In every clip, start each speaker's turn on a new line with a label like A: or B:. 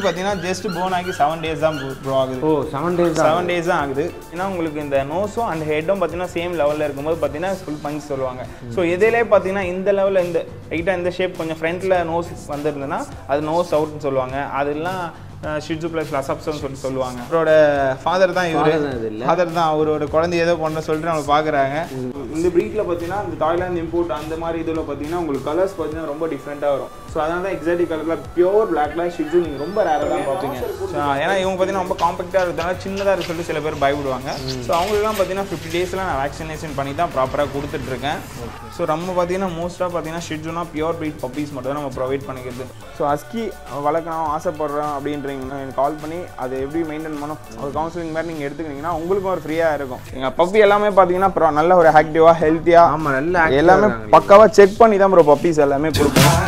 A: பார்த்தீங்கன்னா just born ஆகி seven days தான் ப்ரோ ஆகுது
B: ஓ செவன் டேஸ்
A: செவன் டேஸ் தான் ஆகுது ஏன்னா உங்களுக்கு இந்த நோஸும் அண்ட் ஹெட்டும் பார்த்தீங்கன்னா சேம் லெவலில் இருக்கும்போது பார்த்தீங்கன்னா ஃபுல் பஞ்ச் சொல்லுவாங்க ஸோ இதிலே பார்த்தீங்கன்னா இந்த லெவலில் இந்த லைட்டாக இந்த ஷேப் கொஞ்சம் ஃப்ரண்ட்டில் நோஸ் வந்திருந்ததுன்னா அது நோஸ் அவுட்னு சொல்லுவாங்க அதெல்லாம் ஷிட்ஜு ப்ளஸ் லசப்ஸ்னு சொல்லி சொல்லுவாங்க அவரோட ஃபாதர் தான்
B: Father தான் இது
A: இவர்
B: இல்ல?
A: ஃபாதர் தான் அவரோட குழந்தை ஏதோ பண்ண சொல்லிட்டு நம்ம பார்க்குறாங்க இந்த ப்ரீட்டில் பார்த்தீங்கன்னா இந்த தாய்லாந்து இம்போர்ட் அந்த மாதிரி இதில் பார்த்தீங்கன்னா உங்களுக்கு கலர்ஸ் பார்த்தீங்கன்னா ரொம்ப டிஃப்ரெண்ட்டாக வரும் ஸோ அதனால தான் எக்ஸாக்டிக் கலரில் பியூர் பிளாக்ல ஷிட்ஜு நீங்கள் ரொம்ப ரேராக தான் பார்ப்பீங்க So, ஏன்னா இவங்க பார்த்தீங்கன்னா ரொம்ப காம்பேக்டாக இருக்கிறதால சின்னதாக இருக்கு சொல்லிட்டு சில பேர் பயப்படுவாங்க ஸோ அவங்களுக்குலாம் பார்த்தீங்கன்னா ஃபிஃப்டி டேஸில் நான் வேக்சினேஷன் பண்ணி தான் ப்ராப்பராக கொடுத்துட்ருக்கேன் ஸோ நம்ம பார்த்தீங்கன்னா மோஸ்ட்டாக பார்த்தீங்கன்னா ஷிட்ஜுனா பியூர் ப்ரீட் பப்பீஸ் மட்டும் தான் நம்ம ப்ரொவைட் பண்ணிக்கிறது ஸோ அஸ்கி வளர்க்கணும் ஆசைப்படுறோம் அப்படின்றீங்கன்னா எனக்கு கால் பண்ணி அதை எப்படி மெயின்டைன் பண்ணணும் ஒரு கவுன்சிலிங் மாதிரி நீங்கள் எடுத்துக்கிட்டீங்கன்னா உங்களுக்கும் ஒரு ஃப்ரீயாக இருக்கும் எங்கள் பப்பி எல்லாமே பார்த்தீங்கன்னா pro- நல்ல ஒரு ஆக்டிவாக ஹெல்த்தியாக
B: ஆமா நல்ல active ஆ
A: எல்லாமே
B: இருக்காங்க.
A: பக்காவாக செக் பண்ணி தான் ப்ரோ பப்பீஸ் எல்லாமே கொடுப்போம்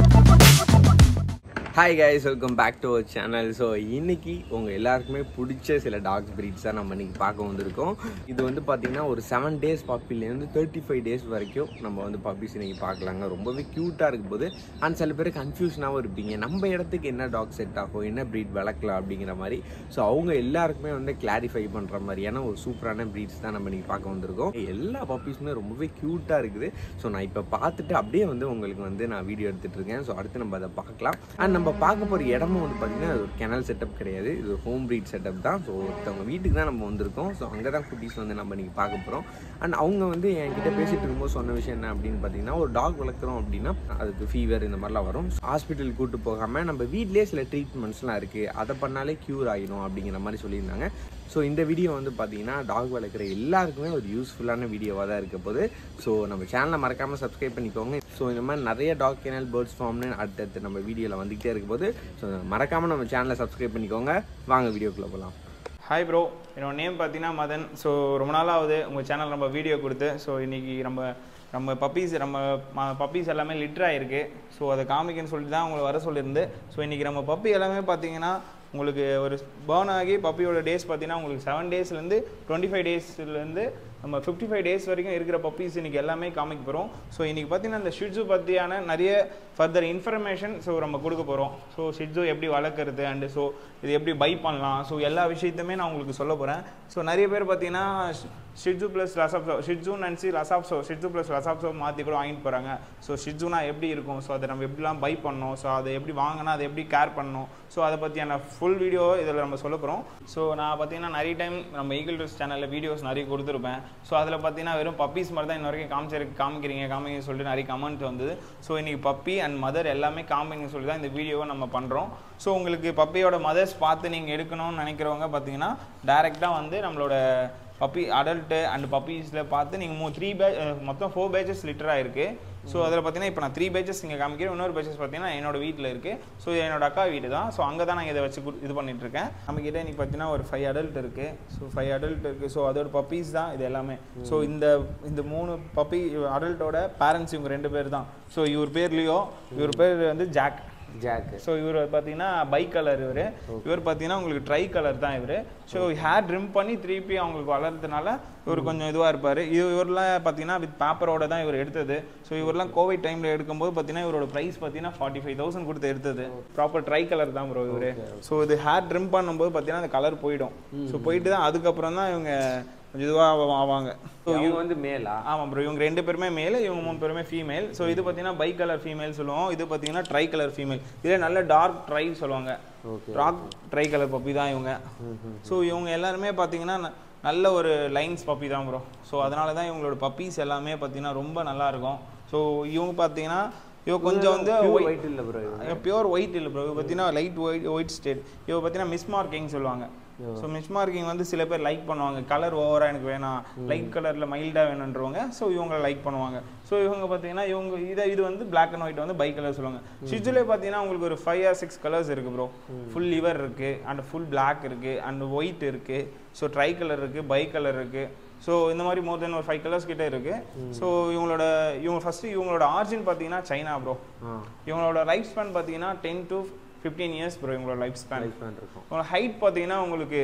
B: hi guys welcome back to our channel so இன்னைக்கு உங்கள் எல்லாருக்குமே பிடிச்ச சில டாக்ஸ் breeds தான் நம்ம இன்னைக்கு பார்க்க வந்திருக்கோம் இது வந்து பார்த்தீங்கன்னா ஒரு செவன் டேஸ் பப்பிலேருந்து தேர்ட்டி ஃபைவ் டேஸ் வரைக்கும் நம்ம வந்து பப்பீஸ் இன்னைக்கு பார்க்கலாங்க ரொம்பவே க்யூட்டாக இருக்கும் போது அண்ட் சில பேர் கன்ஃபியூஷனாகவும் இருப்பீங்க நம்ம இடத்துக்கு என்ன டாக் செட் ஆகும் என்ன breed வளர்க்கலாம் அப்படிங்கிற மாதிரி ஸோ அவங்க எல்லாருக்குமே வந்து கிளாரிஃபை பண்ணுற மாதிரியான ஒரு சூப்பரான breeds தான் நம்ம இன்னைக்கு பார்க்க வந்திருக்கோம் எல்லா பப்பீஸுமே ரொம்பவே க்யூட்டாக இருக்குது ஸோ நான் இப்போ பார்த்துட்டு அப்படியே வந்து உங்களுக்கு வந்து நான் வீடியோ எடுத்துட்டு இருக்கேன் ஸோ அடுத்து நம்ம அதை பார்க்கலாம் அண்ட் நம்ம பார்க்க போகிற இடமும் வந்து பார்த்தீங்கன்னா அது ஒரு கெனல் செட்டப் கிடையாது இது ஒரு ஹோம் ப்ரீட் செட்டப் தான் ஸோ ஒருத்தவங்க வீட்டுக்கு தான் நம்ம வந்திருக்கோம் ஸோ அங்கே தான் குட்டீஸ் வந்து நம்ம இன்னைக்கு பார்க்க போகிறோம் அண்ட் அவங்க வந்து என்கிட்ட பேசிட்டு இருக்கும்போது சொன்ன விஷயம் என்ன அப்படின்னு பார்த்தீங்கன்னா ஒரு டாக் வளர்க்குறோம் அப்படின்னா அதுக்கு ஃபீவர் இந்த மாதிரிலாம் வரும் ஹாஸ்பிட்டல் கூட்டு போகாமல் நம்ம வீட்லேயே சில ட்ரீட்மெண்ட்ஸ்லாம் இருக்குது அதை பண்ணாலே க்யூர் ஆகிடும் அப்படிங்கிற மாதிரி சொல்லியிருந்தாங்க ஸோ இந்த வீடியோ வந்து பார்த்தீங்கன்னா டாக் வளர்க்குற எல்லாருக்குமே ஒரு யூஸ்ஃபுல்லான வீடியோவாக தான் இருக்க போகுது ஸோ நம்ம சேனலை மறக்காமல் சப்ஸ்கிரைப் பண்ணிக்கோங்க ஸோ இந்த மாதிரி நிறைய டாக் கேனல் பேர்ட்ஸ் ஃபார்ம்னு அடுத்தடுத்து நம்ம வீடியோவில் வந்துகிட்டே இருக்க போது ஸோ மறக்காமல் நம்ம சேனலை சப்ஸ்கிரைப் பண்ணிக்கோங்க வாங்க வீடியோக்குள்ளே போகலாம்
A: ஹாய் ப்ரோ என்னோட நேம் பார்த்தீங்கன்னா மதன் ஸோ ரொம்ப நாள் ஆகுது உங்கள் சேனல் நம்ம வீடியோ கொடுத்து ஸோ இன்னைக்கு நம்ம நம்ம பப்பீஸ் நம்ம பப்பீஸ் எல்லாமே லிட்டர் ஆயிருக்கு ஸோ அதை காமிக்கன்னு சொல்லிட்டு தான் உங்களை வர சொல்லியிருந்து ஸோ இன்றைக்கி நம்ம பப்பி எல்லாமே பார்த்தீங்கன்னா உங்களுக்கு ஒரு பேர்ன் ஆகி பப்பியோட டேஸ் பார்த்தீங்கன்னா உங்களுக்கு செவன் டேஸ்லேருந்து டுவெண்ட்டி ஃபைவ் டேஸ்லேருந்து நம்ம ஃபிஃப்டி ஃபைவ் டேஸ் வரைக்கும் இருக்கிற பப்பீஸ் இன்றைக்கி எல்லாமே காமிக்க போகிறோம் ஸோ இன்றைக்கி பார்த்தீங்கன்னா இந்த ஷிட்ஜு பற்றியான நிறைய ஃபர்தர் இன்ஃபர்மேஷன் ஸோ நம்ம கொடுக்க போகிறோம் ஸோ ஷிட்ஜு எப்படி வளர்க்குறது அண்டு ஸோ இது எப்படி பை பண்ணலாம் ஸோ எல்லா விஷயத்தையுமே நான் உங்களுக்கு சொல்ல போகிறேன் ஸோ நிறைய பேர் பார்த்தீங்கன்னா ஷிட்ஜு ப்ளஸ் லசாப்சோ ஷிட்ஜு நினச்சி லசாப்சோ ஷிட்ஜு ப்ளஸ் லசாப்சோ மாற்றி கூட வாங்கிட்டு போகிறாங்க ஸோ ஷிட்ஜுனா எப்படி இருக்கும் ஸோ அதை நம்ம எப்படிலாம் பை பண்ணணும் ஸோ அதை எப்படி வாங்கினா அதை எப்படி கேர் பண்ணணும் ஸோ அதை பற்றியான ஃபுல் வீடியோ இதில் நம்ம சொல்ல போகிறோம் ஸோ நான் பார்த்தீங்கன்னா நிறைய டைம் நம்ம ஈகிள் ட்ரெஸ் சேனலில் வீடியோஸ் நிறைய கொடுத்துருப்பேன் ஸோ அதில் பார்த்தீங்கன்னா வெறும் பப்பீஸ் மாதிரி தான் இன்ன வரைக்கும் காமிச்சிருக்கு காமிக்கிறீங்க காமிங்க சொல்லிட்டு நிறைய கமெண்ட் வந்தது ஸோ இன்றைக்கி பப்பி அண்ட் மதர் எல்லாமே காமிங்கன்னு சொல்லி தான் இந்த வீடியோவை நம்ம பண்ணுறோம் ஸோ உங்களுக்கு பப்பியோட மதர்ஸ் பார்த்து நீங்கள் எடுக்கணும்னு நினைக்கிறவங்க பார்த்தீங்கன்னா டேரெக்டாக வந்து நம்மளோட பப்பி அடல்ட்டு அண்ட் பப்பீஸில் பார்த்து நீங்கள் மூ த்ரீ பே மொத்தம் ஃபோர் பேச்சஸ் லிட்டராக இருக்குது ஸோ அதில் பார்த்தீங்கன்னா இப்போ நான் த்ரீ பேச்சஸ் இங்கே காமிக்கிறேன் இன்னொரு பேச்சஸ் பார்த்தீங்கன்னா என்னோட வீட்டில் இருக்குது ஸோ இது என்னோட அக்கா வீடு தான் ஸோ அங்கே தான் நான் இதை வச்சு கு- இது பண்ணிட்டு இருக்கேன் நம்மக்கிட்ட இன்னைக்கு பார்த்தீங்கன்னா ஒரு ஃபைவ் அடல்ட் இருக்குது ஸோ ஃபைவ் அடல்ட் இருக்குது ஸோ அதோட பப்பீஸ் தான் இது எல்லாமே ஸோ இந்த இந்த மூணு பப்பி அடல்ட்டோட பேரண்ட்ஸ் இவங்க ரெண்டு பேர் தான் ஸோ இவர் பேர் லியோ இவர் பேர் வந்து ஜாக்
B: ஜாக்கு
A: ஸோ இவர் பார்த்தீங்கன்னா பை கலர் இவர் இவர் பார்த்தீங்கன்னா உங்களுக்கு ட்ரை கலர் தான் இவர் ஸோ ஹேர் ட்ரிம் பண்ணி திருப்பி அவங்களுக்கு வளர்றதுனால இவர் கொஞ்சம் இதுவாக இருப்பார் இது இவரெலாம் பார்த்தீங்கன்னா வித் பேப்பரோட தான் இவர் எடுத்தது ஸோ இவரெல்லாம் கோவிட் டைமில் எடுக்கும்போது பார்த்தீங்கன்னா இவரோட ப்ரைஸ் பார்த்தீங்கன்னா ஃபார்ட்டி ஃபைவ் தௌசண்ட் கொடுத்து எடுத்தது ப்ராப்பர் ட்ரை கலர் தான் ப்ரோ இவர் ஸோ இது ஹேர் ட்ரிம் பண்ணும்போது பார்த்தீங்கன்னா அந்த கலர் போயிடும் ஸோ போயிட்டு தான் அதுக்கப்புறம் தான் இவங்க கொஞ்சம் இதுவாக ஆவாங்க ஸோ
B: இவங்க வந்து மேலா
A: ஆமாம் ப்ரோ இவங்க ரெண்டு பேருமே மேல் இவங்க மூணு பேருமே ஃபீமேல் ஸோ இது பார்த்தீங்கன்னா பை கலர் ஃபீமேல் சொல்லுவோம் இது பார்த்தீங்கன்னா ட்ரை கலர் ஃபீமேல் இதில் நல்ல டார்க் ட்ரை சொல்லுவாங்க
B: okay
A: dark tri colour puppy தான் இவங்க ஸோ இவங்க எல்லாருமே பார்த்தீங்கன்னா ந- நல்ல ஒரு லைன்ஸ் பப்பி தான் ப்ரோ ஸோ அதனால தான் இவங்களோட பப்பீஸ் எல்லாமே பார்த்தீங்கன்னா ரொம்ப நல்லா இருக்கும் ஸோ இவங்க பார்த்தீங்கன்னா இவங்க கொஞ்சம் வந்து
B: ஒயிட் இல்லை ப்ரோ
A: பியூர் ஒயிட் இல்லை ப்ரோ இவ பார்த்தீங்கன்னா லைட் ஒயிட் ஒயிட் ஸ்டேட் இவ பார்த்தீங்கன்னா மிஸ் மார்க்கிங் சொல்லுவாங்க ஸோ மிஸ் மார்க்கிங் வந்து சில பேர் லைக் பண்ணுவாங்க கலர் ஓவராக எனக்கு வேணாம் லைட் கலரில் மைல்டாக வேணுன்றவங்க ஸோ இவங்க லைக் பண்ணுவாங்க ஸோ இவங்க பார்த்தீங்கன்னா இவங்க இதை இது வந்து பிளாக் அண்ட் ஒயிட் வந்து பை கலர் சொல்லுவாங்க ஷிஜுலே பார்த்தீங்கன்னா உங்களுக்கு ஒரு ஃபைவ் ஆர் சிக்ஸ் கலர்ஸ் இருக்குது ப்ரோ ஃபுல் லிவர் இருக்குது அண்ட் ஃபுல் பிளாக் இருக்குது அண்ட் ஒயிட் இருக்குது ஸோ ட்ரை கலர் இருக்குது பை கலர் இருக்குது ஸோ இந்த மாதிரி மோர் தென் ஒரு ஃபைவ் கலர்ஸ் கிட்ட இருக்கு ஸோ இவங்களோட இவங்க ஃபர்ஸ்ட் இவங்களோட ஆர்ஜின் பார்த்தீங்கன்னா சைனா ப்ரோ
B: ஆ
A: இவங்களோட லைஃப் ஸ்பேன் பார்த்தீங்கன்னா ten to fifteen years bro உங்களோட லைஃப் ஸ்பேன்
B: லைஃப் பேன் இருக்கும்
A: உங்களோட ஹைட் பார்த்தீங்கன்னா உங்களுக்கு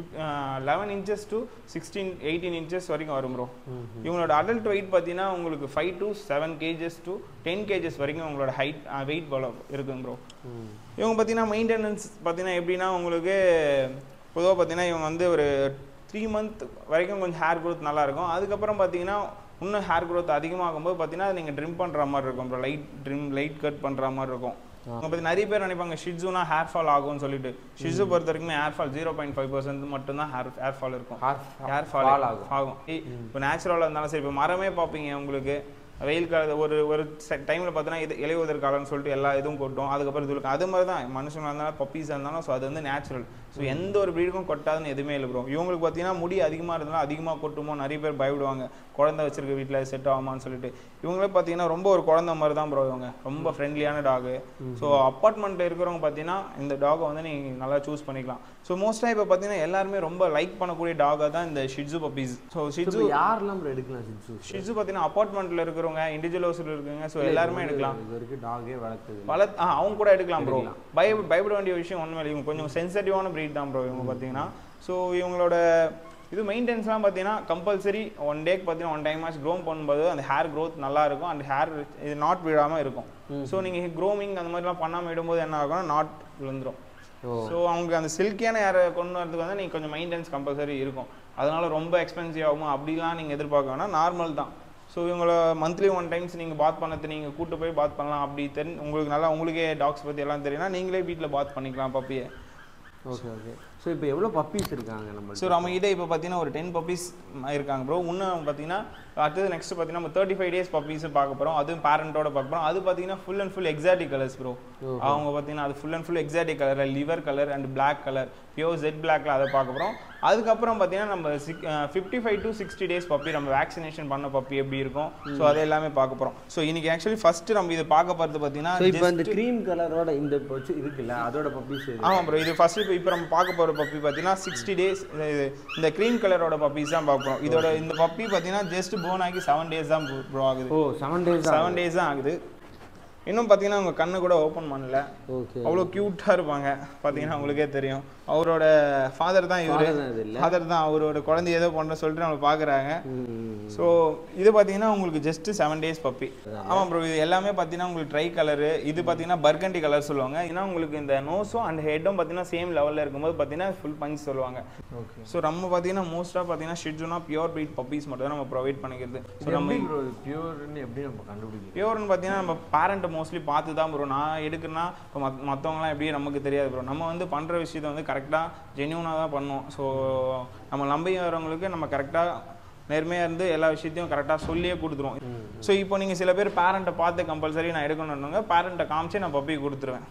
A: eleven inches to sixteen eighteen inches வரைக்கும் வரும் ப்ரோ இவங்களோட அடல்ட் வெயிட் பார்த்தீங்கன்னா உங்களுக்கு five to seven kgs to ten kgs வரைக்கும் உங்களோட ஹைட் வெயிட் இருக்குங்க ப்ரோ இவங்க பார்த்தீங்கன்னா மெயின்டெனன்ஸ் பார்த்தீங்கன்னா எப்படின்னா உங்களுக்கு பொதுவாக பார்த்தீங்கன்னா இவங்க வந்து ஒரு த்ரீ மந்த் வரைக்கும் கொஞ்சம் ஹேர் growth நல்லா இருக்கும் அதுக்கப்புறம் பார்த்தீங்கன்னா இன்னும் ஹேர் growth அதிகமாகும்போது பார்த்தீங்கன்னா நீங்கள் ட்ரிம் பண்ணுற மாதிரி இருக்கும் bro light trim light cut பண்ணுற மாதிரி இருக்கும் அவங்க பற்றி நிறைய பேர் நினைப்பாங்க ஷிட்ஸுனா ஹேர் ஃபால் ஆகும்னு சொல்லிட்டு ஷிட்ஸு பொறுத்த வரைக்கும் hair fall zero point five percent மட்டும்தான் ஹேர் ஹேர் ஃபால் இருக்கும் ஹேர் ஃபால்
B: Fall ஆகும்.
A: ஆகும் இப்போ நேச்சுரலாக இருந்தாலும் சரி இப்போ மரமே பார்ப்பீங்க உங்களுக்கு வெயில் கால ஒரு ஒரு டைமில் பார்த்தீங்கன்னா இது இலையுதிர் காலம்னு சொல்லிட்டு எல்லா இதுவும் கொட்டும் அதுக்கப்புறம் இது இருக்கும் அது மாதிரி தான் மனுஷங்க இருந்தாலும் பப்பீஸாக இருந்தாலும் ஸோ அது வந்து நேச்சுரல் ஸோ எந்த ஒரு ப்ரீடுக்கும் கொட்டாதுன்னு எதுவுமே இல்லை ப்ரோ இவங்களுக்கு பார்த்தீங்கன்னா முடி அதிகமாக இருந்தாலும் அதிகமாக கொட்டுமோ நிறைய பேர் பயப்படுவாங்க குழந்தை வச்சிருக்க வீட்டில் செட் ஆகுமான்னு சொல்லிட்டு இவங்களே பார்த்தீங்கன்னா ரொம்ப ஒரு குழந்தை மாதிரி தான் ப்ரோ இவங்க ரொம்ப ஃப்ரெண்ட்லியான டாகு ஸோ அப்பார்ட்மெண்ட்டில் இருக்கிறவங்க பார்த்தீங்கன்னா இந்த டாகை வந்து நீங்கள் நல்லா சூஸ் பண்ணிக்கலாம் ஸோ மோஸ்ட்டாக இப்போ பார்த்தீங்கன்னா எல்லாருமே ரொம்ப லைக் பண்ணக்கூடிய டாகாக தான் இந்த ஷிட்ஸு பப்பீஸ் ஸோ ஷிட்ஸு
B: இப்போ யாரெல்லாம் bro எடுக்கலாம் சிட்ஸு
A: ஷிட்ஸு பார்த்தீங்கன்னா அப்பார்ட்மெண்ட்டில் இருக்கிறவங்க இண்டிவிஜுவல் ஹவுஸில் இருக்குங்க ஸோ எல்லாருமே எடுக்கலாம்
B: இது வரைக்கும் டாகே வளர்த்தது இல்ல.
A: பல ஆ, அவங்க கூட எடுக்கலாம் ப்ரோ பய பயப்பட வேண்டிய விஷயம் ஒன்றுமே இல்லை இவங்க கொஞ்சம் சென்சிட்டிவான breed தான் ப்ரோ இவங்க பார்த்தீங்கன்னா ஸோ இவங்களோட இது மெயின்டெனன்ஸ்லாம் பார்த்தீங்கன்னா கம்பல்சரி ஒன் டேக்கு பார்த்தீங்கன்னா ஒன் டைம் ஆச்சு க்ரோம் பண்ணும்போது அந்த ஹேர் growth நல்லா இருக்கும் அந்த ஹேர் இது நாட் விடாமல் இருக்கும் ஸோ நீங்கள் க்ரோமிங் அந்த மாதிரிலாம் பண்ணாமல் விடும்போது என்ன ஆகும்னா நாட் விழுந்துரும்
B: ஓ
A: ஸோ அவங்க அந்த சில்கியான ஹேரை கொண்டு வரதுக்கு வந்து நீங்கள் கொஞ்சம் மெயின்டெனன்ஸ் கம்பல்சரி இருக்கும் அதனால ரொம்ப எக்ஸ்பென்சிவ் ஆகும் அப்படிலாம் நீங்கள் எதிர்பார்க்க வேணாம் நார்மல் தான் ஸோ இவங்கள மந்த்லி ஒன் டைம்ஸ் நீங்கள் பாத் பண்ணது நீங்கள் கூட்டு போய் பாத் பண்ணலாம் அப்படி தெரி உங்களுக்கு நல்லா உங்களுக்கே டாக்ஸ் பற்றி எல்லாம் தெரியும்னா நீங்களே வீட்டில் பாத் பண்ணிக்கலாம் பப்பியை
B: ஓகே ஓகே ஸோ இப்போ எவ்வளோ பப்பீஸ் இருக்காங்க நம்ம
A: ஸோ நம்ம கிட்ட இப்போ பார்த்தீங்கன்னா ஒரு டென் பப்பீஸ் இருக்காங்க ப்ரோ இன்னும் பார்த்தீங்கன்னா அடுத்தது நெக்ஸ்ட் பார்த்தீங்கன்னா நம்ம தேர்ட்டி ஃபைவ் டேஸ் பப்பீஸ் பார்க்க போகிறோம் அதுவும் பேரண்ட்டோட பார்க்க போகிறோம் அது பார்த்தீங்கன்னா full and full exotic colours bro அவங்க பார்த்தீங்கன்னா அது full and full exotic colour liver colour and black colour pure jet பிளாக்ல அதை பார்க்க போகிறோம் அதுக்கப்புறம் பார்த்தீங்கன்னா நம்ம சிக் fifty five to sixty days puppy நம்ம வேக்சினேஷன் பண்ண பப்பி எப்படி இருக்கும் ஸோ அதை எல்லாமே பார்க்க போகிறோம் ஸோ இன்னைக்கு ஆக்சுவலி ஃபர்ஸ்ட் நம்ம இது பார்க்க போகிறது பார்த்தீங்கன்னா
B: ஸோ இப்போ இந்த க்ரீம் கலரோட இந்த இப்போ வச்சு இருக்குல்ல அதோட பப்பீஸ்
A: ஆமாம் ப்ரோ இது ஃபர்ஸ்ட் இப்போ இப்போ நம்ம பார்க்க போகிற பப்பி பார்த்தீங்கன்னா சிக்ஸ்டி டேஸ் இது இந்த க்ரீம் கலரோட பப்பீஸ் தான் பார்க்க போகிறோம் இதோட இந்த பப்பி பார்த்தீங்கன்னா ஜஸ்ட் போன் ஆகி செவன் டேஸ் தான் ப்ரோ ஆகுது
B: ஓ செவன் டேஸ்
A: செவன் டேஸ் தான் ஆகுது இன்னும் பார்த்தீங்கன்னா அவங்க கண்ணு கூட ஓப்பன் பண்ணல
B: ஓகே
A: அவ்வளோ க்யூட்டாக இருப்பாங்க பார்த்தீங்கன்னா உங்களுக்கே தெரியும் அவரோட ஃபாதர் தான் இவரு
B: Father தான் இது இல்ல?
A: ஃபாதர் தான் அவரோட குழந்தை ஏதோ பண்ணுற சொல்லிட்டு நம்ம பார்க்குறாங்க ஸோ இது பார்த்தீங்கன்னா உங்களுக்கு ஜஸ்ட் செவன் டேஸ் பப்பி ஆமாம் ப்ரோ இது எல்லாமே பார்த்தீங்கன்னா உங்களுக்கு ட்ரை கலரு இது பார்த்தீங்கன்னா பர்கண்டி கலர் சொல்லுவாங்க ஏன்னா உங்களுக்கு இந்த நோஸும் அண்ட் ஹெட்டும் பார்த்தீங்கன்னா சேம் லெவலில் இருக்கும்போது பார்த்தீங்கன்னா ஃபுல் பஞ்ச் சொல்லுவாங்க
B: ஓகே
A: ஸோ நம்ம பார்த்தீங்கன்னா மோஸ்ட்டாக பார்த்தீங்கன்னா ஷிட்ஜுனா பியூர் ப்ரீட் பப்பீஸ் மட்டும் தான் நம்ம ப்ரொவைட் பண்ணிக்கிறது ஸோ நம்ம
B: எப்படி ப்ரோ பியூர்னு எப்படி நம்ம கண்டுபிடிக்கலாம்
A: பியூர்னு பார்த்தீங்கன்னா நம்ம பேரண்ட்டை மோஸ்ட்லி பார்த்து தான் ப்ரோ நான் எடுக்கிறேன்னா இப்போ மத் மற்றவங்களாம் எப்படி நமக்கு தெரியாது ப்ரோ நம்ம வந்து பண்ணுற விஷயத்தை வந்து கரெக்டாக ஜென்யூனாக தான் பண்ணுவோம் ஸோ நம்ம நம்பி வரவங்களுக்கு நம்ம கரெக்டாக நேர்மையாக இருந்து எல்லா விஷயத்தையும் கரெக்டாக சொல்லியே கொடுத்துருவோம் ஸோ இப்போ நீங்கள் சில பேர் பேரண்ட்டை பார்த்து கம்பல்சரி நான் எடுக்கணுன்னாங்க பேரண்ட்டை காமிச்சு நான் பப்பி கொடுத்துருவேன்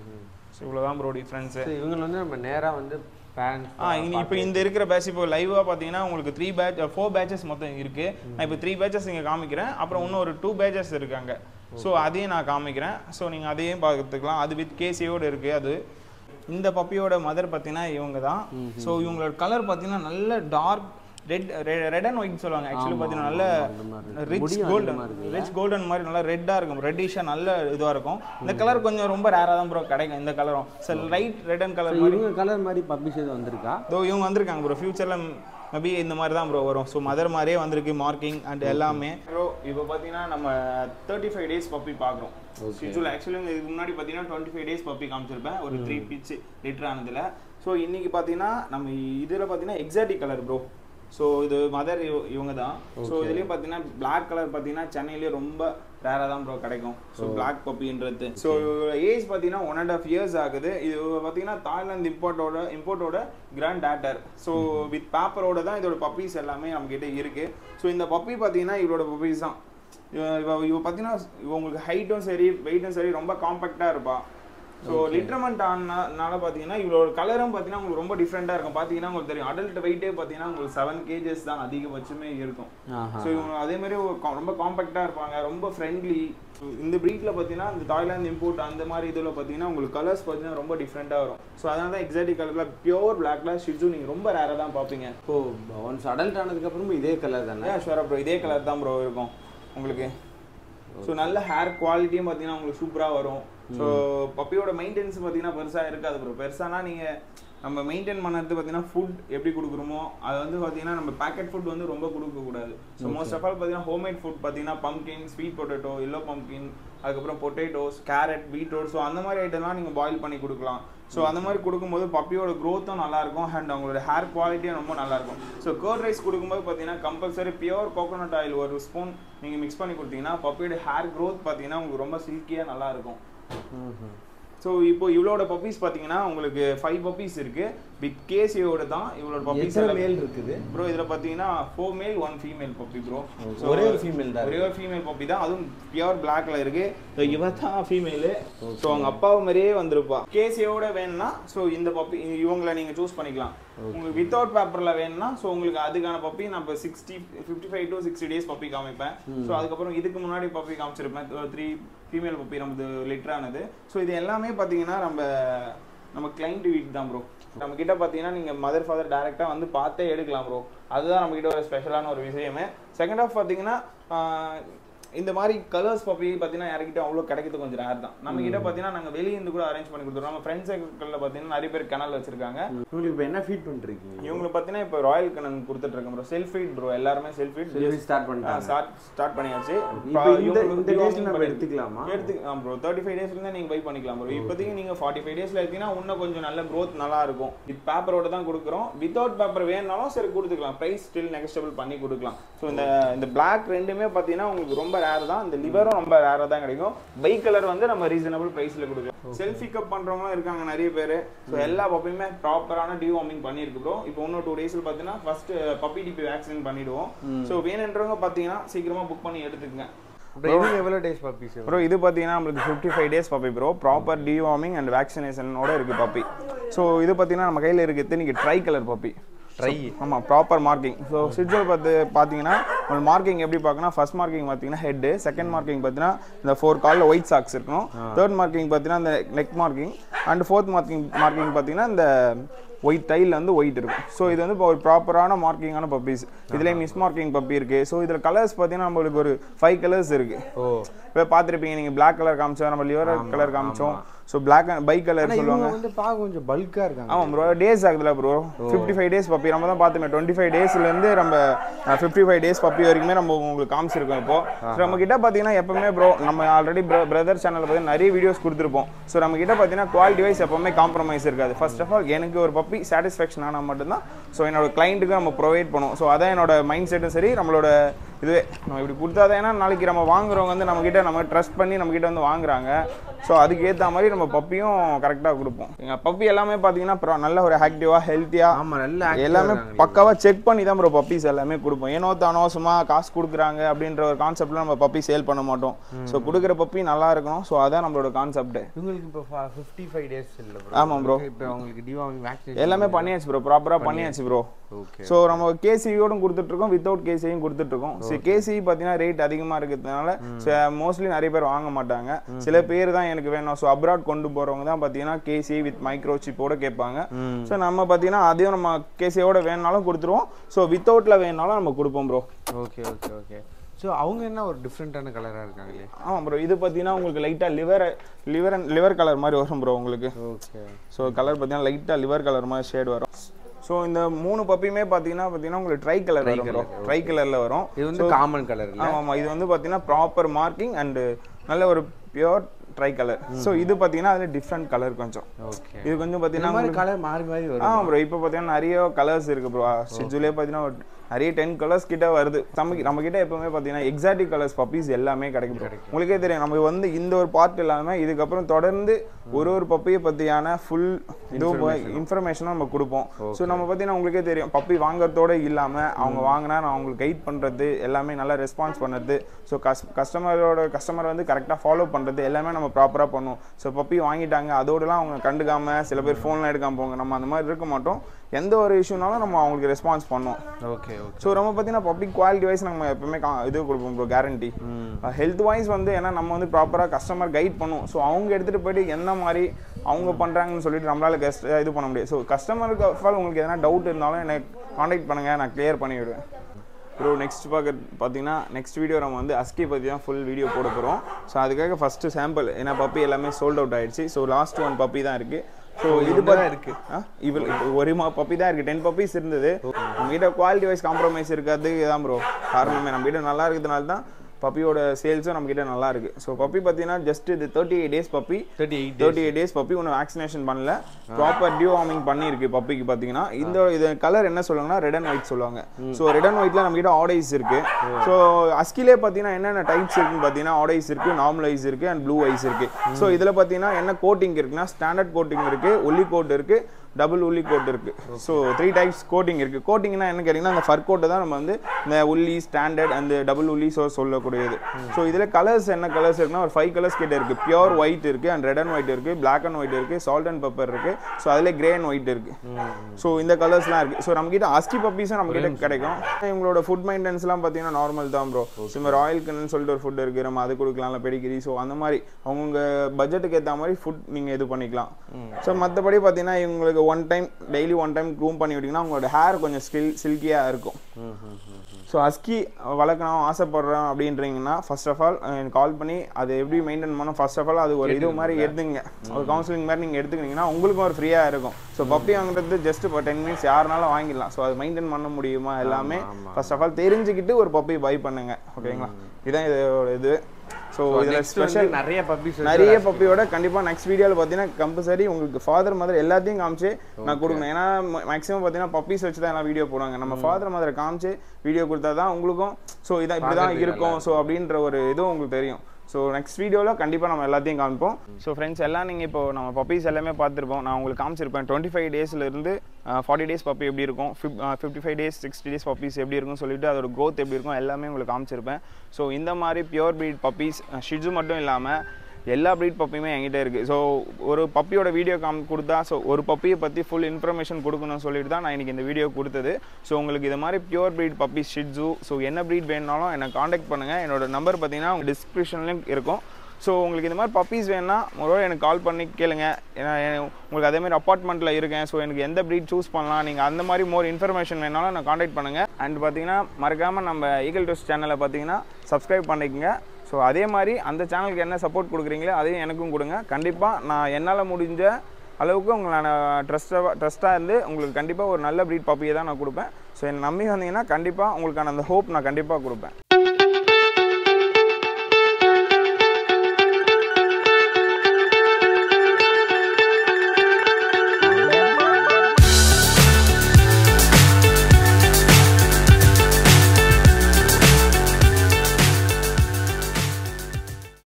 A: ஸோ இவ்வளோதான் ப்ரோ டிஃப்ரென்ஸு
B: ஸோ இவங்க வந்து நம்ம நேராக வந்து பேரண்ட்ஸ்
A: ஆ இனி இப்போ இந்த இருக்கிற பேட்ச் இப்போ லைவாக பார்த்தீங்கன்னா உங்களுக்கு த்ரீ பேட்ச் ஃபோர் பேட்சஸ் மொத்தம் இருக்கு நான் இப்போ த்ரீ பேட்சஸ் இங்கே காமிக்கிறேன் அப்புறம் இன்னும் ஒரு டூ பேட்சஸ் இருக்காங்க ஸோ அதையும் நான் காமிக்கிறேன் ஸோ நீங்கள் அதையும் பார்த்துக்கலாம் அது வித் கேசியோடு இருக்கு அது இந்த பப்பியோட மதர் பார்த்தீங்கன்னா இவங்க தான் ஸோ இவங்களோட கலர் பார்த்தீங்கன்னா நல்ல dark red red and white சொல்லுவாங்க ஆக்சுவலி பார்த்தீங்கன்னா நல்ல
B: அந்த மாதிரி இருக்கு.
A: ரிச்
B: முடியும்
A: கோல்டன்
B: அதிகமா இருக்குல்ல?
A: ரிச் கோல்டன் மாதிரி நல்லா ரெட்டாக இருக்கும் ரெட்டிஷாக நல்ல இதுவாக இருக்கும் இந்த கலர் கொஞ்சம் ரொம்ப ரேராக தான் ப்ரோ கிடைக்கும் இந்த கலரும் sir light red and colour மாதிரி
B: இவங்க கலர் மாதிரி பப்பீஸ் எதுவும் வந்திருக்கா
A: தோ இவங்க வந்திருக்காங்க ப்ரோ ஃபியூச்சரில் மேபி இந்த மாதிரி தான் ப்ரோ வரும் ஸோ மதர் மாதிரியே வந்திருக்கு மார்க்கிங் அண்ட் எல்லாமே ப்ரோ இப்போ பார்த்தீங்கன்னா நம்ம தேர்ட்டி ஃபைவ் டேஸ் பப்பி பார்க்குறோம் ஷெட்யூல் ஆக்சுவலி இதுக்கு முன்னாடி பார்த்தீங்கன்னா டுவெண்ட்டி ஃபைவ் டேஸ் பப்பி காமிச்சிருப்பேன் ஒரு த்ரீ பிச் லிட்டர் ஆனதில் ஸோ இன்னைக்கு பார்த்தீங்கன்னா நம்ம இதில் பார்த்தீங்கன்னா எக்ஸாட்டிக் கலர் ப்ரோ ஸோ இது மதர் இவங்க தான் ஸோ இதுலேயும் பார்த்தீங்கன்னா பிளாக் கலர் பார்த்தீங்கன்னா சென்னையிலேயே ரொம்ப ரேராக தான் ப்ரோ கிடைக்கும் ஸோ பிளாக் பப்பின்றது ஸோ ஏஜ் பார்த்தீங்கன்னா ஒன் அண்ட் ஆஃப் இயர்ஸ் ஆகுது இது பார்த்தீங்கன்னா தாய்லாந்து இம்போர்ட்டோட இம்போர்ட்டோட கிராண்ட் டேட்டர் ஸோ வித் பேப்பரோட தான் இதோட பப்பீஸ் எல்லாமே நம்மக்கிட்ட இருக்கு ஸோ இந்த பப்பி பார்த்தீங்கன்னா இவரோட பப்பீஸ் தான் இவ இவ இவ பார்த்தீங்கன்னா இவ உங்களுக்கு ஹைட்டும் சரி வெயிட்டும் சரி ரொம்ப காம்பேக்டாக இருப்பா ஸோ லிட்ரமெண்ட் ஆனால பார்த்தீங்கன்னா இவளோட கலரும் பார்த்தீங்கன்னா உங்களுக்கு ரொம்ப டிஃப்ரெண்ட்டாக இருக்கும் பார்த்தீங்கன்னா உங்களுக்கு தெரியும் அடல்ட் வெயிட்டே பார்த்தீங்கன்னா உங்களுக்கு செவன் கேஜஸ் தான் அதிகபட்சமே இருக்கும்
B: ஆஹா.
A: ஸோ இவங்க அதே மாதிரி ஒரு co- ரொம்ப காம்பேக்டாக இருப்பாங்க ரொம்ப ஃப்ரெண்ட்லி இந்த ப்ரீட்ல பார்த்தீங்கன்னா இந்த தாய்லாந்து இம்போர்ட் அந்த மாதிரி இதில் பார்த்தீங்கன்னா உங்களுக்கு கலர்ஸ் பார்த்தீங்கன்னா ரொம்ப டிஃப்ரெண்ட்டாக வரும் ஸோ அதனால தான் எக்ஸாட்டிக் கலரில் பியோர் பிளாக்ல ஷிட்ஸும் நீங்கள் ரொம்ப ரேராக தான் பார்ப்பீங்க
B: ஓ ஒன்ஸ் அடல்ட் ஆனதுக்கு அப்புறமும் இதே கலர் தானே
A: ஏன் ஷுவரா ப்ரோ இதே கலர் தான் ப்ரோ இருக்கும் உங்களுக்கு ஸோ நல்ல ஹேர் குவாலிட்டியும் பார்த்தீங்கன்னா உங்களுக்கு சூப்பராக வரும் ஸோ பப்பியோட மெயின்டெனன்ஸ் பார்த்தீங்கன்னா பெருசாக இருக்காது ப்ரோ பெருசானா நீங்கள் நம்ம மெயின்டைன் பண்ணுறது பார்த்தீங்கன்னா ஃபுட் எப்படி கொடுக்குறோமோ அது வந்து பார்த்தீங்கன்னா நம்ம பேக்கெட் ஃபுட் வந்து ரொம்ப கொடுக்கக்கூடாது ஸோ மோஸ்ட் ஆஃப் ஆல் பார்த்தீங்கன்னா ஹோம்மேட் ஃபுட் பார்த்தீங்கன்னா pumpkin sweet potato yellow pumpkin அதுக்கப்புறம் பொட்டேட்டோஸ் கேரட் பீட்ரூட் ஸோ அந்த மாதிரி ஐட்டம்லாம் நீங்கள் பாயில் பண்ணி கொடுக்கலாம் ஸோ அந்த மாதிரி கொடுக்கும்போது பப்பியோட க்ரோத்தும் நல்லா இருக்கும் அண்ட் அவங்களோட ஹேர் குவாலிட்டியும் ரொம்ப நல்லா இருக்கும் ஸோ கர்ட் ரைஸ் கொடுக்கும்போது பார்த்தீங்கன்னா கம்பல்சரி பியூர் கோகோனட் ஆயில் ஒரு ஸ்பூன் நீங்கள் மிக்ஸ் பண்ணி கொடுத்தீங்கன்னா பப்பியோட ஹேர் க்ரோத் பார்த்தீங்கன்னா உங்களுக்கு ரொம்ப சில்கியாக நல்லா இருக்கும் ஸோ இப்போ இவ்வளோட பப்பீஸ் பார்த்தீங்கன்னா உங்களுக்கு ஃபைவ் பப்பீஸ் இருக்கு வித் கேசியோட தான் இவ்வளோட பப்பீஸ்
B: எத்தனை மேல் இருக்குது
A: ப்ரோ இதில் பார்த்தீங்கன்னா ஃபோர் மேல் ஒன் ஃபீமேல் பப்பி ப்ரோ
B: ஒரே ஒரு female தான்
A: ஒரே ஒரு ஃபீமேல் பப்பி தான் அதுவும் பியூர் பிளாக்ல இருக்கு So, இவ தான் ஃபீமேலு ஸோ அவங்க அப்பாவை மாதிரியே வந்திருப்பா கேசியோட வேணும்னா ஸோ இந்த பப்பி இவங்களை நீங்கள் சூஸ் பண்ணிக்கலாம் உங்களுக்கு வித்தவுட் பேப்பரில் வேணும்னா ஸோ உங்களுக்கு அதுக்கான பப்பி நான் இப்போ sixty fifty five to sixty days puppy காமிப்பேன் ஸோ அதுக்கப்புறம் இதுக்கு முன்னாடி பப்பி காமிச்சிருப்பேன் த்ரீ ஃபீமேல் பப்பி நமது லிட்டரானது ஸோ இது எல்லாமே பார்த்தீங்கன்னா நம்ம நம்ம கிளைண்ட் வீக் தான் ப்ரோ நம்ம கிட்ட பார்த்தீங்கன்னா நீங்கள் மதர் ஃபாதர் டேரெக்டாக வந்து பார்த்தே எடுக்கலாம் ப்ரோ அதுதான் நம்ம கிட்ட ஒரு ஸ்பெஷலான ஒரு விஷயமே செகண்ட் ஆஃப் பார்த்தீங்கன்னா ஆஹ், இந்த மாதிரி கலர்ஸ் பப்பி பார்த்தீங்கன்னா யார்கிட்ட அவ்வளோ கிடைக்கிறது கொஞ்சம் ரேர் தான் நம்ம கிட்ட பார்த்தீங்கன்னா நாங்கள் வெளியே இருந்து கூட அரேஞ்ச் பண்ணி கொடுத்துருவோம் நம்ம ஃப்ரெண்ட்ஸ் சர்க்கிளில் பார்த்தீங்கன்னா நிறைய பேர் கனல் வச்சிருக்காங்க
B: உங்களுக்கு இப்போ என்ன ஃபீட் பண்ணிருக்கீங்க
A: இவங்களுக்கு பார்த்தீங்கன்னா இப்போ ராயல் கனன் கொடுத்துட்டு இருக்கோம் ப்ரோ செல்ஃப் ஃபீட் ப்ரோ எல்லாருமே செல்ஃப் ஃபீட்
B: ஸ்டார்ட் பண்ணிட்டாங்க
A: ஸ்டார்ட் ஸ்டார்ட் பண்ணியாச்சு
B: இப்போ இந்த இந்த டேஸ்ல நம்ம எடுத்துக்கலாமா
A: எடுத்துக்கலாம் ப்ரோ தேர்ட்டி ஃபைவ் டேஸ்ல நீங்க பை பண்ணிக்கலாம் ப்ரோ இப்போதைக்கு நீங்க ஃபார்ட்டி ஃபைவ் டேஸ்ல எடுத்தீங்கன்னா இன்னும் கொஞ்சம் நல்ல growth நல்லா இருக்கும் இது பேப்பரோட தான் கொடுக்குறோம் வித்தவுட் பேப்பர் வேணும்னாலும் சரி கொடுத்துக்கலாம் ப்ரைஸ் ஸ்டில் நெகஸ்டபிள் பண்ணி கொடுக்கலாம் ஸோ இந்த இந்த பிளாக் ரெண்டுமே பார்த்தீங்கன்னா உங்களுக்கு ரொம்ப ரேர் தான் இந்த லிவரும் ரொம்ப ரேராக தான் கிடைக்கும் பை கலர் வந்து நம்ம ரீசனபிள் ப்ரைஸ்ல கொடுக்கலாம் செல்ஃபி கப் பண்றவங்களும் இருக்காங்க நிறைய பேர் ஸோ எல்லா பப்பியுமே ப்ராப்பரான டிவார்மிங் பண்ணியிருக்கு ப்ரோ இப்போ இன்னும் டூ டேஸ்ல பார்த்தீங்கன்னா ஃபர்ஸ்ட் பப்பி டிபி வேக்சின் பண்ணிடுவோம் ஸோ வேணுன்றவங்க பார்த்தீங்கன்னா சீக்கிரமா புக் பண்ணி எடுத்துக்கங்க
B: இப்போ இது எவ்வளோ டேஸ் பப்பீஸ்
A: ப்ரோ இது பார்த்தீங்கன்னா நம்மளுக்கு fifty five days puppy bro proper deworming and வேக்சினேஷனோட இருக்குது பப்பி ஸோ இது பார்த்தீங்கன்னா நம்ம கையில் இருக்குது இன்னைக்கு ட்ரை கலர் பப்பி
B: ட்ரை
A: ஆமாம் ப்ராப்பர் மார்க்கிங் ஸோ ஸ்விட்சர் பார்த்து பார்த்தீங்கன்னா ஒரு மார்க்கிங் எப்படி பார்க்கணும் ஃபர்ஸ்ட் மார்க்கிங் பார்த்தீங்கன்னா ஹெட்டு செகண்ட் மார்க்கிங் பார்த்தீங்கன்னா இந்த ஃபோர் காலில் ஒயிட் சாக்ஸ் இருக்கணும் தேர்ட் மார்க்கிங் பார்த்தீங்கன்னா இந்த neck marking and fourth marking marking பார்த்தீங்கன்னா இந்த ஒயிட் டைலில் வந்து ஒயிட் இருக்கும் ஸோ இது வந்து இப்போ ஒரு ப்ராப்பரான மார்க்கிங்கான பப்பீஸ் இதுலேயே மிஸ் மார்க்கிங் பப்பி இருக்குது ஸோ இதில் கலர்ஸ் பார்த்தீங்கன்னா நம்மளுக்கு ஒரு ஃபைவ் கலர்ஸ் இருக்குது
B: ஓ
A: இப்போ பார்த்துருப்பீங்க நீங்கள் Black கலர் காமிச்சோம் நம்ம லிவர் கலர் காமிச்சோம் ஸோ Black பை கலர்
B: ஆனா
A: சொல்லுவாங்க
B: இவங்க வந்து பார்க்க கொஞ்சம் பல்கா இருக்காங்க
A: ஆமாம் ப்ரோ டேஸ் ஆகுதுல bro fifty five days puppy நம்ம தான் பார்த்துமே டுவெண்ட்டி ஃபைவ் டேஸ்லேருந்து நம்ம ஃபிஃப்டி ஃபைவ் டேஸ் பப்பி வரைக்குமே நம்ம உங்களுக்கு காமிச்சிருக்கோம் இப்போ ஸோ நம்ம கிட்ட பார்த்தீங்கன்னா எப்பவுமே ப்ரோ நம்ம ஆல்ரெடி பிரதர் சேனலில் பார்த்தீங்கன்னா நிறைய வீடியோஸ் கொடுத்துருப்போம் ஸோ நம்ம கிட்ட பார்த்தீங்கன்னா குவாலிட்டி வைஸ் எப்பவுமே காம்ப்ரமைஸ் இருக்காது ஃபர்ஸ்ட் ஆஃப் ஆல் எனக்கு ஒரு பப்பி சாட்டிஸ்ஃபேக்ஷன் ஆனால் மட்டும்தான் ஸோ என்னோட கிளைண்ட்டுக்கு நம்ம ப்ரொவைட் பண்ணுவோம் ஸோ அதான் என்னோட மைண்ட் செட்டும் சரி நம்மளோட இதுவே நம்ம இப்படி கொடுத்தாதான் ஏன்னா நாளைக்கு நம்ம வாங்குறவங்க வந்து நம்ம கிட்ட நம்ம ட்ரஸ்ட் பண்ணி நம்ம கிட்ட வந்து வாங்குறாங்க ஸோ அதுக்கு ஏற்ற மாதிரி நம்ம பப்பியும் கரெக்டாக கொடுப்போம் எங்கள் பப்பி எல்லாமே பார்த்தீங்கன்னா அப்புறம் நல்ல ஒரு ஆக்டிவாக ஹெல்த்தியாக
B: ஆமா நல்ல active
A: எல்லாமே
B: இருக்காங்க.
A: பக்காவா செக் பண்ணி தான் ப்ரோ பப்பீஸ் எல்லாமே கொடுப்போம் ஏனோ தானோ சும்மா காசு கொடுக்குறாங்க அப்படின்ற ஒரு கான்செப்ட்ல நம்ம பப்பி சேல் பண்ண மாட்டோம் ஸோ கொடுக்குற பப்பி நல்லா இருக்கணும் ஸோ அதான் நம்மளோட கான்செப்ட்
B: இவங்களுக்கு இப்போ ஃபிஃப்டி ஃபைவ் டேஸ் இல்லை ப்ரோ
A: ஆமா bro.
B: இப்போ அவங்களுக்கு டிவாமிங் வேக்சினேஷன்
A: எல்லாமே பண்ணியாச்சு ப்ரோ ப்ராப்பராக பண்ணியாச்சு ப்ரோ
B: ஓகே
A: ஸோ நம்ம கேசியோடும் கொடுத்துட்ருக்கோம் வித்தவுட் கேசியும் கொடுத்துட்ருக்கோம் ஸோ கேசி பார்த்தீங்கன்னா ரேட் அதிகமாக இருக்கிறதுனால மோஸ்ட்லி நிறைய பேர் வாங்க மாட்டாங்க சில பேர் தான் எனக்கு வேணும் ஸோ அப்ராட் கொண்டு போகிறவங்க தான் பார்த்தீங்கன்னா கேசி வித் மைக்ரோ சிப்போட கேட்பாங்க ஸோ நம்ம பார்த்தீங்கன்னா அதையும் நம்ம கேசியோட வேணுனாலும் கொடுத்துருவோம் ஸோ வித்தவுட்டில் வேணுனாலும் நம்ம கொடுப்போம் bro
B: okay okay okay so அவங்க என்ன ஒரு டிஃப்ரெண்ட்டான கலராக இருக்காங்களே
A: ஆமாம் ப்ரோ இது பார்த்தீங்கன்னா உங்களுக்கு லைட்டாக லிவர் லிவர் லிவர் கலர் மாதிரி வரும் ப்ரோ உங்களுக்கு
B: ஓகே
A: ஸோ கலர் பார்த்தீங்கன்னா லைட்டாக லிவர் கலர் மாதிரி ஷேட் வரும் ஸோ இந்த மூணு பப்பியுமே பார்த்தீங்கன்னா பார்த்தீங்கன்னா உங்களுக்கு ட்ரை கலர் வரும் ப்ரோ ட்ரை கலரில் வரும்
B: இது வந்து காமன் கலர் இல்லை
A: ஆமாம் ஆமாம் இது வந்து பார்த்தீங்கன்னா ப்ராப்பர் மார்க்கிங் அண்டு நல்ல ஒரு பியூர் ட்ரை கலர் ஸோ இது பார்த்தீங்கன்னா அதில் டிஃப்ரெண்ட் கலர் கொஞ்சம்
B: ஓகே
A: இது கொஞ்சம்
B: இந்த
A: பார்த்தீங்கன்னா
B: மாதிரி கலர் மாறி மாறி
A: ஆ
B: வரும்
A: ப்ரோ இப்போ பார்த்தீங்கன்னா நிறைய கலர்ஸ் இருக்கு ப்ரோ ஸ்டிச்சுலேயே பார்த்தீங்கன்னா ஒரு நிறைய டென் கலர்ஸ் கிட்ட வருது நம்ம நம்ம கிட்ட எப்பவுமே பார்த்தீங்கன்னா எக்ஸாட்டிக் கலர்ஸ் பப்பீஸ் எல்லாமே கிடைக்கும் bro. உங்களுக்கே தெரியும் நம்ம வந்து இந்த ஒரு பார்ட் இல்லாமல் இதுக்கப்புறம் தொடர்ந்து ஒரு ஒரு பப்பியை பற்றியான ஃபுல் இது இன்ஃபர்மேஷனும் நம்ம கொடுப்போம் ஸோ நம்ம பார்த்தீங்கன்னா உங்களுக்கே தெரியும் பப்பி வாங்குறதோட இல்லாமல் அவங்க வாங்கினா நான் அவங்களுக்கு கைட் பண்ணுறது எல்லாமே நல்லா ரெஸ்பான்ஸ் பண்ணுறது ஸோ கஸ் கஸ்டமரோட கஸ்டமர் வந்து கரெக்டாக ஃபாலோ பண்ணுறது எல்லாமே நம்ம ப்ராப்பராக பண்ணுவோம் ஸோ பப்பி வாங்கிட்டாங்க அதோடலாம் அவங்க கண்டுக்காம சில பேர் ஃபோன்லாம் எடுக்காம போங்க நம்ம அந்த மாதிரி இருக்க மாட்டோம் எந்த ஒரு இஷ்யூனாலும் நம்ம அவங்களுக்கு ரெஸ்பான்ஸ் பண்ணுவோம்
B: ஓகே ஓகே
A: ஸோ நம்ம பார்த்தீங்கன்னா பப்ளிக் குவாலிட்டி வைஸ் நம்ம எப்பவுமே கா- இது கொடுப்போம் ப்ரோ கேரண்டி ஹெல்த் வைஸ் வந்து ஏன்னா நம்ம வந்து ப்ராப்பராக கஸ்டமர் கைட் பண்ணுவோம் ஸோ அவங்க எடுத்துகிட்டு போயிட்டு என்ன மாதிரி அவங்க பண்ணுறாங்கன்னு சொல்லிட்டு நம்மளால கஸ்ட் இது பண்ண முடியாது ஸோ கஸ்டமருக்கு ஆல் உங்களுக்கு எதனா டவுட் இருந்தாலும் எனக்கு காண்டாக்ட் பண்ணுங்கள் நான் கிளியர் பண்ணி விடுவேன் ப்ரோ நெக்ஸ்ட் பார்க்க பார்த்தீங்கன்னா நெக்ஸ்ட் வீடியோ நம்ம வந்து அஸ்கி பற்றி தான் ஃபுல் வீடியோ போட போகிறோம் ஸோ அதுக்காக ஃபஸ்ட்டு சாம்பிள் ஏன்னா பப்பி எல்லாமே சோல்ட் அவுட் ஆயிடுச்சு ஸோ லாஸ்ட் ஒன் பப்பி தான் இருக்குது ஸோ இது தான் இருக்கு இவ்வளோ இப்போ ஒரு மா பப்பி தான் இருக்குது டென் பப்பீஸ் இருந்தது நம்ம கிட்ட குவாலிட்டி வைஸ் காம்ப்ரமைஸ் இருக்காது தான் ப்ரோ காரணமே நம்ம கிட்ட நல்லா இருக்கிறதுனால தான் பப்பியோட சேல்ஸும் நம்ம கிட்ட நல்லா இருக்கு ஸோ பப்பி பார்த்தீங்கன்னா ஜஸ்ட் இது thirty eight days puppy
B: thirty eight
A: thirty eight days puppy ஒன்றும் வேக்சினேஷன் பண்ணல ப்ராப்பர் டியூ வார்மிங் பண்ணியிருக்கு பப்பிக்கு பார்த்தீங்கன்னா இந்த இது கலர் என்ன சொல்லுவாங்கன்னா ரெட் அண்ட் ஒயிட் சொல்லுவாங்க ஸோ ரெட் அண்ட் ஒயிட்ல நம்ம கிட்ட ஆடைஸ் இருக்கு ஸோ அஸ்கிலே பார்த்தீங்கன்னா என்னென்ன டைப்ஸ் இருக்குன்னு பார்த்தீங்கன்னா ஆடைஸ் இருக்கு நார்மல் ஐஸ் இருக்கு அண்ட் ப்ளூ ஐஸ் இருக்கு ஸோ இதில் பார்த்தீங்கன்னா என்ன கோட்டிங் இருக்குன்னா ஸ்டாண்டர்ட் கோட்டிங் இருக்கு ஒல்லி கோட் இருக்கு டபுள் உள்ளி கோட் இருக்கு ஸோ த்ரீ டைப்ஸ் கோட்டிங் இருக்கு கோட்டிங்னா என்ன கேட்டிங்கன்னா அந்த ஃபர் கோட்டை தான் நம்ம வந்து இந்த உள்ளி ஸ்டாண்டர்ட் அந்த டபுள் உள்ளி ஸோ சொல்லக்கூடியது ஸோ இதில் கலர்ஸ் என்ன கலர்ஸ் இருக்குன்னா ஒரு ஃபைவ் கலர்ஸ் கிட்ட இருக்கு பியூர் ஒயிட் இருக்கு அண்ட் ரெட் அண்ட் ஒயிட் இருக்கு பிளாக் அண்ட் ஒயிட் இருக்கு சால்ட் அண்ட் பெப்பர் இருக்கு ஸோ அதில் கிரே அண்ட் ஒயிட் இருக்கு ஸோ இந்த கலர்ஸ்லாம் இருக்கு ஸோ நம்ம கிட்ட அஸ்கி பப்பீஸும் நம்ம கிட்ட கிடைக்கும் இவங்களோட ஃபுட் மெயின்டெனன்ஸ்லாம் பார்த்தீங்கன்னா நார்மல் தான் ப்ரோ ஸோ இந்த ராயல் கன்னு சொல்லிட்டு ஒரு ஃபுட் இருக்கு நம்ம அது கொடுக்கலாம்ல பெடிகிரி ஸோ அந்த மாதிரி அவங்கவுங்க பட்ஜெட்டுக்கு ஏற்ற மாதிரி ஃபுட் நீங்கள் இது பண்ணிக்கலாம் ஸோ மற்றபடி பார்த்தீங்கன்னா இவங்களுக்கு one time daily one time groom பண்ணி விட்டிங்கன்னா உங்களோட ஹேர் கொஞ்சம் ஸ்கில் சில்கியாக இருக்கும் ஸோ அஸ்கி வளர்க்கணும் ஆசைப்படுறோம் அப்படின்றீங்கன்னா ஃபர்ஸ்ட் ஆஃப் ஆல் கால் பண்ணி அதை எப்படி மெயின்டைன் பண்ணணும் ஃபர்ஸ்ட் ஆஃப் ஆல் அது ஒரு இது மாதிரி எடுத்துங்க ஒரு கவுன்சிலிங் மாதிரி நீங்கள் எடுத்துக்கிட்டீங்கன்னா உங்களுக்கும் ஒரு ஃப்ரீயாக இருக்கும் ஸோ பப்பி வாங்குறது ஜஸ்ட் இப்போ டென் மினிட்ஸ் யாருனாலும் வாங்கிடலாம் ஸோ அது மெயின்டைன் பண்ண முடியுமா எல்லாமே ஃபர்ஸ்ட் ஆஃப் ஆல் தெரிஞ்சுக்கிட்டு ஒரு பப்பி பை பண்ணுங்க ஓகேங்களா இதுதான் இதோட இது ஸோ இதில் ஸ்பெஷல்
B: நிறைய பப்பீஸ்
A: நிறைய பப்பியோட கண்டிப்பா நெக்ஸ்ட் வீடியோல பாத்தீங்கன்னா கம்பல்சரி உங்களுக்கு ஃபாதர் மதர் எல்லாத்தையும் காமிச்சு நான் கொடுக்கணும் ஏன்னா மேக்ஸிமம் பாத்தீங்கன்னா பப்பீஸ் வச்சு தான் எல்லாம் வீடியோ போடுவாங்க நம்ம ஃபாதர் மதரை காமிச்சு வீடியோ கொடுத்தா தான் உங்களுக்கும் ஸோ இதான் இப்படி தான் இருக்கும் ஸோ அப்படின்ற ஒரு இதுவும் உங்களுக்கு தெரியும் ஸோ நெக்ஸ்ட் வீடியோவில் கண்டிப்பாக நம்ம எல்லாத்தையும் காமிப்போம் ஸோ ஃப்ரெண்ட்ஸ் எல்லாம் நீங்கள் இப்போ நம்ம பப்பீஸ் எல்லாமே பார்த்துருப்போம் நான் உங்களுக்கு காமிச்சிருப்பேன் டுவெண்ட்டி ஃபைவ் டேஸ்லேருந்து ஃபார்ட்டி டேஸ் பப்பி எப்படி இருக்கும் ஃபிஃப் fifty five days sixty days puppies எப்படி இருக்கும்னு சொல்லிட்டு அதோட growth எப்படி இருக்கும் எல்லாமே உங்களுக்கு காமிச்சிருப்பேன் ஸோ இந்த மாதிரி பியூர் breed பப்பீஸ் ஷிட்ஸு மட்டும் இல்லாமல் எல்லா ப்ரீட் பப்பியுமே என்கிட்ட இருக்குது ஸோ ஒரு பப்பியோட வீடியோ காம் கொடுத்தா ஸோ ஒரு பப்பியை பற்றி ஃபுல் இன்ஃபர்மேஷன் கொடுக்கணும்னு சொல்லிட்டு தான் நான் இன்றைக்கி இந்த வீடியோ கொடுத்தது ஸோ உங்களுக்கு இது மாதிரி pure breed puppy shih tzu so என்ன ப்ரீட் வேணுனாலும் என்னை காண்டாக்ட் பண்ணுங்கள் என்னோட நம்பர் பார்த்தீங்கன்னா உங்கள் டிஸ்கிரிப்ஷன்லேயும் இருக்கும் ஸோ உங்களுக்கு இந்த மாதிரி பப்பீஸ் வேணும்னா ஒரு எனக்கு கால் பண்ணி கேளுங்க ஏன்னா எ- உங்களுக்கு அதே மாதிரி அப்பார்ட்மெண்ட்டில் இருக்கேன் ஸோ எனக்கு எந்த ப்ரீட் சூஸ் பண்ணலாம் நீங்கள் அந்த மாதிரி மோர் இன்ஃபர்மேஷன் வேணாலும் நான் காண்டாக்ட் பண்ணுங்கள் அண்ட் பார்த்தீங்கன்னா மறக்காமல் நம்ம ஈகல் டோஸ் சேனலை பார்த்தீங்கன்னா சப்ஸ்கிரைப் பண்ணிக்கங்க ஸோ அதே மாதிரி அந்த சேனலுக்கு என்ன சப்போர்ட் கொடுக்குறீங்களோ அதையும் எனக்கும் கொடுங்க கண்டிப்பாக நான் என்னால் முடிஞ்ச அளவுக்கு உங்களை நான் ட்ரஸ்ட்டாக ட்ரஸ்ட்டாக இருந்து உங்களுக்கு கண்டிப்பாக ஒரு நல்ல ப்ரீட் பப்பியை தான் நான் கொடுப்பேன் ஸோ என்னை நம்பி வந்தீங்கன்னா கண்டிப்பாக உங்களுக்கான அந்த ஹோப் நான் கண்டிப்பாக கொடுப்பேன்